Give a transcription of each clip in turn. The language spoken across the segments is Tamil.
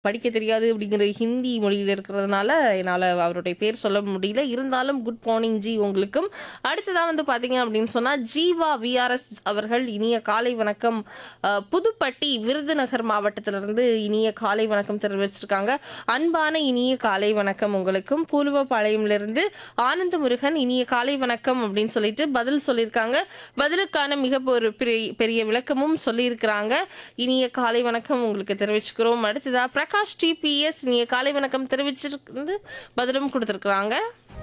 படிக்க தெரியாது அப்படிங்கிற ஹிந்தி மொழியில இருக்கிறதுனால என்னால அவருடைய பேர் சொல்ல முடியல. இருந்தாலும் குட் மார்னிங் ஜி உங்களுக்கும். அடுத்ததா வந்து பார்த்தீங்க அப்படின்னு சொன்னா, ஜீவா விஆர்எஸ் அவர்கள் இனிய காலை வணக்கம். அ புதுப்பட்டி விருதுநகர் மாவட்டத்திலிருந்து இனிய காலை வணக்கம் தெரிவிச்சிருக்காங்க. அன்பான இனிய காலை வணக்கம் உங்களுக்கும். பூலுவபாளையம்லிருந்து ஆனந்த முருகன் இனிய காலை வணக்கம் அப்படின்னு சொல்லிட்டு பதில் சொல்லியிருக்காங்க. பதிலுக்கான மிக ஒரு பெரிய பெரிய விளக்கமும் சொல்லியிருக்கிறாங்க. இனிய காலை வணக்கம் உங்களுக்கு தெரிவிச்சுக்கிறோம். அடுத்ததா பிரகாஷ் டிபிஎஸ் இனிய காலை வணக்கம் தெரிவிச்சிருந்து பதிலும் கொடுத்துருக்குறாங்க.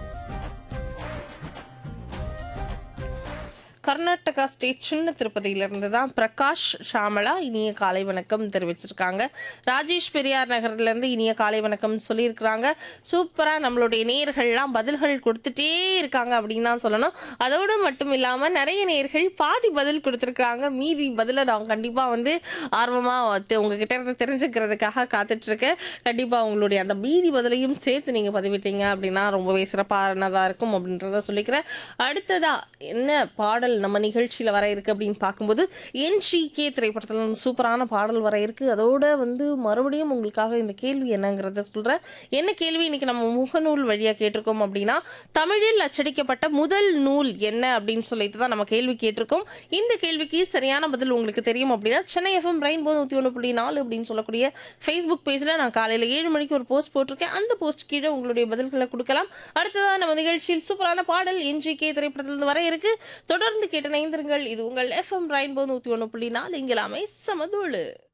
கர்நாடகா ஸ்டேட் சின்ன திருப்பதியிலிருந்து தான் பிரகாஷ் ஷாமளா இனிய காலை வணக்கம் தெரிவிச்சிருக்காங்க. ராஜேஷ் பெரியார் நகர்லேருந்து இனிய காலை வணக்கம் சொல்லியிருக்கிறாங்க. சூப்பரா நம்மளுடைய நேயர்கள்லாம் பதில்கள் கொடுத்துட்டே இருக்காங்க அப்படின்னு தான் சொல்லணும். அதோடு மட்டும் இல்லாம நிறைய நேயர்கள் பாதி பதில் கொடுத்துருக்காங்க. மீதி பதில நான் கண்டிப்பா வந்து ஆர்வமா தெ உங்ககிட்ட இருந்து தெரிஞ்சுக்கிறதுக்காக காத்துட்டு இருக்கேன். கண்டிப்பா உங்களுடைய அந்த மீதி பதிலையும் சேர்த்து நீங்க பதிவிட்டீங்க அப்படின்னா ரொம்பவே சிறப்பானதா இருக்கும் அப்படின்றத சொல்லிக்கிறேன். அடுத்ததா என்ன பாடல் நம்ம நிகழ்ச்சியில வர இருக்கு அப்படின்னு பார்க்கும்போது என்ஜிகே திரைப்படத்துல ஒரு சூப்பரான பாடல் வர இருக்கு. அதோட வந்து மறுபடியும் உங்களுக்காக இந்த கேள்வி என்னங்கிறத சொல்றேன். என்ன கேள்வி இன்னைக்கு நம்ம முகநூல் வழியா கேட்டிருக்கோம் அப்படின்னா, தமிழில் அச்சடிக்கப்பட்ட முதல் நூல் என்ன அப்படின்னு சொல்லிட்டு தான் நம்ம கேள்வி கேட்டிருக்கோம். இந்த கேள்விக்கு சரியான பதில் உங்களுக்கு தெரியும் அப்படின்னா, சென்னை எஃப்எம் ரெயின்போ 101.4 அப்படின்னு சொல்லக்கூடிய ஃபேஸ்புக் பேஜ்ல நான் காலையில 7 மணிக்கு ஒரு போஸ்ட் போட்டிருக்கேன். அந்த போஸ்ட் கீழே உங்களுடைய பதில்களை கொடுக்கலாம். அடுத்ததா நம்ம நிகழ்ச்சியில் சூப்பரான பாடல் என்ஜிகே திரைப்படத்திலிருந்து வர இருக்கு. தொடர்ந்து கேட்டு இணைந்திருங்கள். இது உங்கள் எஃப்எம் ரெயின்போ 101.4 இங்கே எல்லாமே சமதூளு.